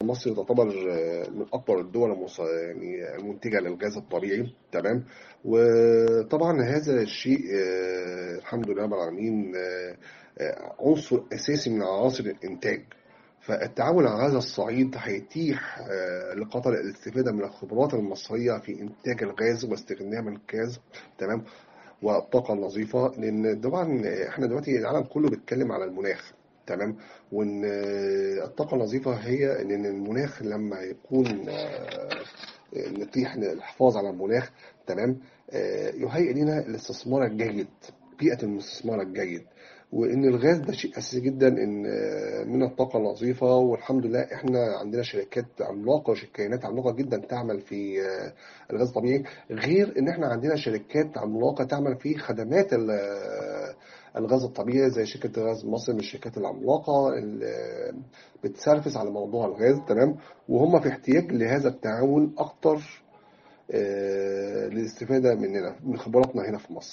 مصر تعتبر من أكبر الدول المص- يعني المنتجة للغاز الطبيعي تمام وطبعا هذا الشيء آه، الحمد لله رب العالمين آه، آه، عنصر أساسي من عناصر الإنتاج فالتعامل على هذا الصعيد هيتيح آه، لقطر الاستفادة من الخبرات المصرية في إنتاج الغاز واستخدام الغاز تمام والطاقة النظيفة لأن طبعا احنا دلوقتي العالم كله بيتكلم على المناخ تمام وان آه، الطاقة النظيفة هي ان المناخ لما يكون آه، نتيح الحفاظ على المناخ تمام آه، يهيئ لنا الاستثمار الجيد بيئة الاستثمار الجيد وان الغاز ده شيء اساسي جدا ان آه، من الطاقه النظيفه والحمد لله احنا عندنا شركات عملاقه وكيانات عملاقه جدا تعمل في آه، الغاز الطبيعي غير ان احنا عندنا شركات عملاقه تعمل في خدمات ال- آه، الغاز الطبيعي زي شركه غاز مصر من الشركات العملاقه اللي بتسرفس على موضوع الغاز تمام وهم في احتياج لهذا التعاون اكتر آه، للاستفاده مننا من خبراتنا هنا في مصر